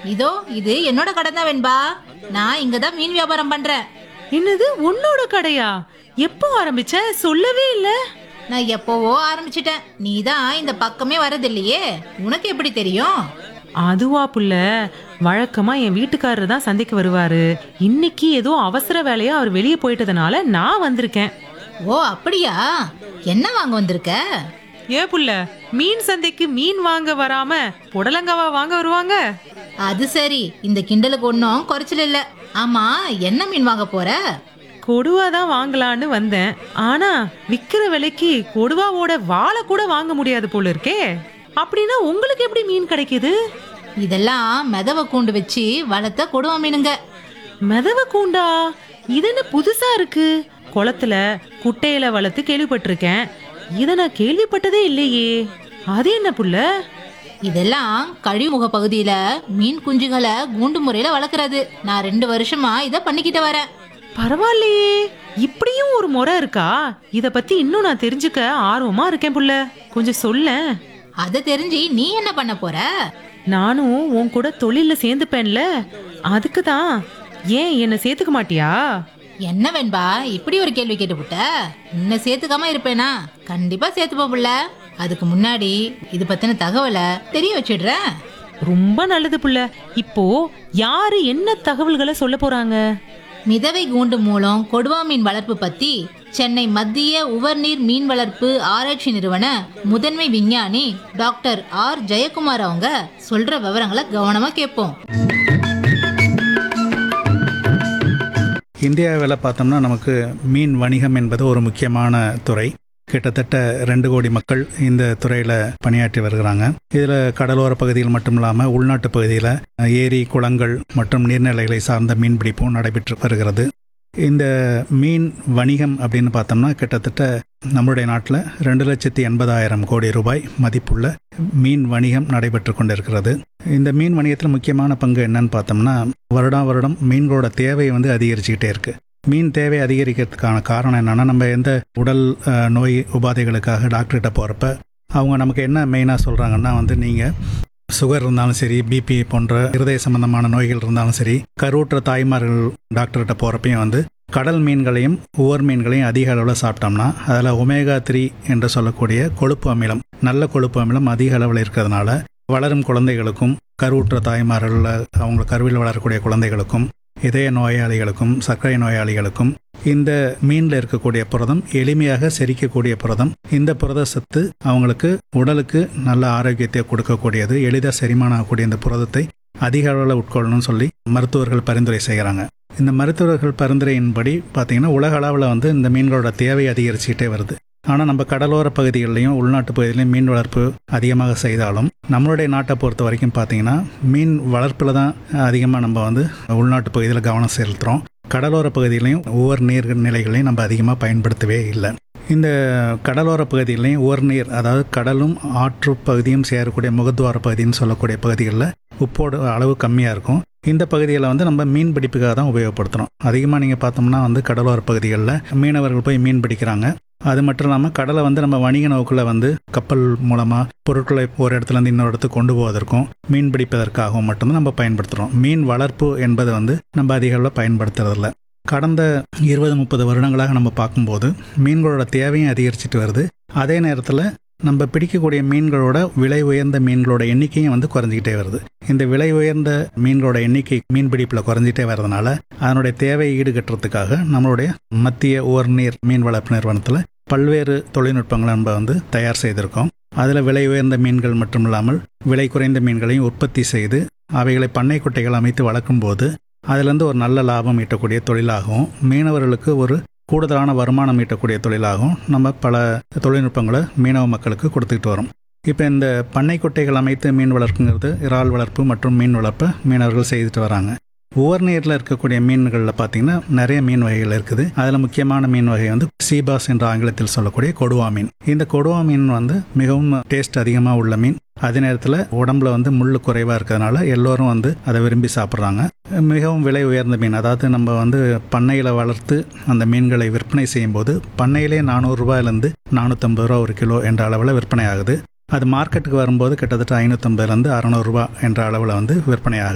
இதோ இது என்னோட கடை தான் வெண்பா நான் இங்க தான் மீன் வியாபாரம் பண்றேன் என்னது உன்னோட கடையா எப்போ ஆரம்பிச்ச சொல்லவே இல்ல நான் எப்போவோ ஆரம்பிச்சிட்டேன் நீ தான் இந்த பக்கமே வரதில்லையே உனக்கு எப்படி தெரியும் அதுவா புள்ள வழக்கமா என் வீட்டுக்காரர் தான் சந்தைக்கு வருவாரு இன்னைக்கு ஏதோ அவசர வேலையா அவர் வெளியே போயிட்டதுனால நான் வந்திருக்கேன் ஓ அப்படியா என்ன வாங்க வந்திருக்க ஏன் புள்ள மீன் சந்தைக்கு மீன் வாங்க வராம புடலங்காவா வாங்க வருவாங்க அது சரி இந்த கிண்டலுக்கு ஒன்றும் குறைச்சல் இல்ல ஆமா என்ன மீன் வாங்க போற கொடுவா தான் வாங்கலான்னு வந்தேன் ஆனா விக்கிற விலைக்கு கொடுவாவோட வாழை கூட வாங்க முடியாது போல இருக்கே அப்படின்னா உங்களுக்கு எப்படி மீன் கிடைக்குது இதெல்லாம் மெதவ கூண்டு வச்சு வளர்த்த கொடுவா மீனுங்க மெதவ கூண்டா இது என்ன புதுசா இருக்கு குளத்துல குட்டையில வளர்த்து கேள்விப்பட்டிருக்கேன் இத நான் கேள்விப்பட்டதே இல்லையே அது என்ன புள்ள இதெல்லாம் கழிமுக பகுதியில மீன் குஞ்சுகளை கூண்டு முறையில வளர்க்கறது நான் ரெண்டு வருஷமா இதை பண்ணிக்கிட்டு வரேன் பரவாயில்லையே இப்படியும் ஒரு முறை இருக்கா இத பத்தி இன்னும் நான் தெரிஞ்சுக்க ஆர்வமா இருக்கேன் புள்ள கொஞ்சம் சொல்லேன் அதை தெரிஞ்சு நீ என்ன பண்ண போற நானும் உன் கூட தொழில்ல சேர்ந்துப்பேன்ல அதுக்கு தான் ஏன் என்னை சேர்த்துக்க மாட்டியா என்ன வேண்பா இப்படி ஒரு கேள்வி கேட்டுப்புட்ட உன்னை சேர்த்துக்காம இருப்பேனா கண்டிப்பா சேர்த்துப்ப புள்ள அதுக்கு முன்னாடி இது பத்தின தகவலை தெரிய வச்சிடுறேன் ரொம்ப நல்லது புள்ள இப்போ யாரு என்ன தகவல்களை சொல்ல போறாங்க மிதவை கூண்டு மூலம் கொடுவா மீன் வளர்ப்பு பத்தி சென்னை மத்திய உவர்நீர் மீன் வளர்ப்பு ஆராய்ச்சி நிறுவன முதன்மை விஞ்ஞானி டாக்டர் ஆர் ஜெயக்குமார் அவங்க சொல்ற விவரங்களை கவனமா கேட்போம் இந்தியாவில் பார்த்தோம்னா நமக்கு மீன் வணிகம் என்பது ஒரு முக்கியமான துறை கிட்டத்தட்ட ரெண்டு கோடி மக்கள் இந்த துறையில் பணியாற்றி வருகிறாங்க இதில் கடலோர பகுதியில் மட்டும் இல்லாமல் உள்நாட்டு பகுதியில் ஏரி குளங்கள் மற்றும் நீர்நிலைகளை சார்ந்த மீன்பிடிப்பும் நடைபெற்று வருகிறது இந்த மீன் வணிகம் அப்படின்னு பார்த்தோம்னா கிட்டத்தட்ட நம்முடைய நாட்டில் ரெண்டு லட்சத்தி எண்பதாயிரம் கோடி ரூபாய் மதிப்புள்ள மீன் வணிகம் நடைபெற்று கொண்டிருக்கிறது இந்த மீன் வணிகத்தில் முக்கியமான பங்கு என்னன்னு பார்த்தோம்னா வருடா வருடம் மீன்களோட தேவை வந்து அதிகரிச்சுக்கிட்டே இருக்கு மீன் தேவை அதிகரிக்கிறதுக்கான காரணம் என்னன்னா நம்ம எந்த உடல் அஹ், நோய் உபாதைகளுக்காக டாக்டர்கிட்ட போகிறப்ப அவங்க நமக்கு என்ன மெயினாக சொல்கிறாங்கன்னா வந்து நீங்கள் சுகர் இருந்தாலும் சரி பிபி போன்ற இருதய சம்பந்தமான நோய்கள் இருந்தாலும் சரி கருவுற்ற தாய்மார்கள் டாக்டர்கிட்ட போகிறப்பையும் வந்து கடல் மீன்களையும் உவர் மீன்களையும் அதிக அளவில் சாப்பிட்டோம்னா அதில் ஒமேகா த்ரீ என்று சொல்லக்கூடிய கொழுப்பு அமிலம் நல்ல கொழுப்பு அமிலம் அதிக அளவில் இருக்கிறதுனால வளரும் குழந்தைகளுக்கும் கருவுற்ற தாய்மார்கள் அவங்க கருவில் வளரக்கூடிய குழந்தைகளுக்கும் இதய நோயாளிகளுக்கும் சர்க்கரை நோயாளிகளுக்கும் இந்த மீனில் இருக்கக்கூடிய புரதம் எளிமையாக செரிக்கக்கூடிய புரதம் இந்த புரத சத்து அவங்களுக்கு உடலுக்கு நல்ல ஆரோக்கியத்தை கொடுக்கக்கூடியது எளிதாக செரிமானம் ஆகக்கூடிய இந்த புரதத்தை அதிக அளவில் உட்கொள்ளணும்னு சொல்லி மருத்துவர்கள் பரிந்துரை செய்கிறாங்க இந்த மருத்துவர்கள் பரிந்துரையின்படி பார்த்தீங்கன்னா உலக அளவில் வந்து இந்த மீன்களோட தேவை அதிகரிச்சுக்கிட்டே வருது ஆனால் நம்ம கடலோர பகுதிகளிலையும் உள்நாட்டு பகுதியிலையும் மீன் வளர்ப்பு அதிகமாக செய்தாலும் நம்மளுடைய நாட்டை பொறுத்த வரைக்கும் பார்த்தீங்கன்னா மீன் வளர்ப்பில் தான் அதிகமாக நம்ம வந்து உள்நாட்டு பகுதியில் கவனம் செலுத்துகிறோம் கடலோர பகுதியிலையும் ஒவ்வொரு நீர் நிலைகளையும் நம்ம அதிகமாக பயன்படுத்தவே இல்லை இந்த கடலோர பகுதியிலையும் ஒவ்வொரு நீர் அதாவது கடலும் ஆற்று பகுதியும் சேரக்கூடிய முகத்துவார பகுதின்னு சொல்லக்கூடிய பகுதிகளில் உப்போட அளவு கம்மியாக இருக்கும் இந்த பகுதியில் வந்து நம்ம மீன் பிடிப்புக்காக தான் உபயோகப்படுத்துகிறோம் அதிகமாக நீங்கள் பார்த்தோம்னா வந்து கடலோர பகுதிகளில் மீனவர்கள் போய் மீன் பிடிக்கிறாங்க அது மட்டும் இல்லாமல் கடலை வந்து நம்ம வணிக நோக்கில் வந்து கப்பல் மூலமாக பொருட்களை ஒரு இடத்துல இருந்து இன்னொரு இடத்துக்கு கொண்டு போவதற்கும் மீன் பிடிப்பதற்காகவும் மட்டும்தான் நம்ம பயன்படுத்துகிறோம் மீன் வளர்ப்பு என்பது வந்து நம்ம அதிக அளவில் பயன்படுத்துறதில்ல கடந்த இருபது முப்பது வருடங்களாக நம்ம பார்க்கும்போது மீன்களோட தேவையும் அதிகரிச்சிட்டு வருது அதே நேரத்தில் நம்ம பிடிக்கக்கூடிய மீன்களோட விலை உயர்ந்த மீன்களோட எண்ணிக்கையும் வந்து குறைஞ்சிக்கிட்டே வருது இந்த விலை உயர்ந்த மீன்களோட எண்ணிக்கை மீன்பிடிப்பில் குறைஞ்சிட்டே வரதுனால அதனுடைய தேவையை ஈடுகட்டுறதுக்காக நம்மளுடைய மத்திய ஓர்நீர் மீன் வளர்ப்பு நிறுவனத்தில் பல்வேறு தொழில்நுட்பங்களை நம்ம வந்து தயார் செய்திருக்கோம் அதில் விலை உயர்ந்த மீன்கள் மட்டும் இல்லாமல் விலை குறைந்த மீன்களையும் உற்பத்தி செய்து அவைகளை பண்ணை குட்டைகள் அமைத்து வளர்க்கும்போது அதிலிருந்து ஒரு நல்ல லாபம் ஈட்டக்கூடிய தொழிலாகவும் மீனவர்களுக்கு ஒரு கூடுதலான வருமானம் ஈட்டக்கூடிய தொழிலாகவும் நம்ம பல தொழில்நுட்பங்களை மீனவ மக்களுக்கு கொடுத்துக்கிட்டு வரோம் இப்போ இந்த பண்ணை குட்டைகள் அமைத்து மீன் வளர்ப்புங்கிறது இறால் வளர்ப்பு மற்றும் மீன் வளர்ப்பை மீனவர்கள் செய்துட்டு வராங்க ஒவ்வொரு நீரில் இருக்கக்கூடிய மீன்களில் பார்த்தீங்கன்னா நிறைய மீன் வகைகள் இருக்குது அதில் முக்கியமான மீன் வகை வந்து சீபாஸ் என்ற ஆங்கிலத்தில் சொல்லக்கூடிய கொடுவா மீன் இந்த கொடுவா மீன் வந்து மிகவும் டேஸ்ட் அதிகமாக உள்ள மீன் அதே நேரத்தில் உடம்புல வந்து முள் குறைவாக இருக்கிறதுனால எல்லோரும் வந்து அதை விரும்பி சாப்பிட்றாங்க மிகவும் விலை உயர்ந்த மீன் அதாவது நம்ம வந்து பண்ணையில் வளர்த்து அந்த மீன்களை விற்பனை செய்யும்போது பண்ணையிலே நானூறுரூபாயிலேருந்து நானூற்றம்பது ரூபா ஒரு கிலோ என்ற அளவில் விற்பனை ஆகுது அது மார்க்கெட்டுக்கு வரும்போது கிட்டத்தட்ட ஐநூற்றம்பதுலேருந்து அறநூறுரூவா என்ற அளவில் வந்து விற்பனை ஆகுது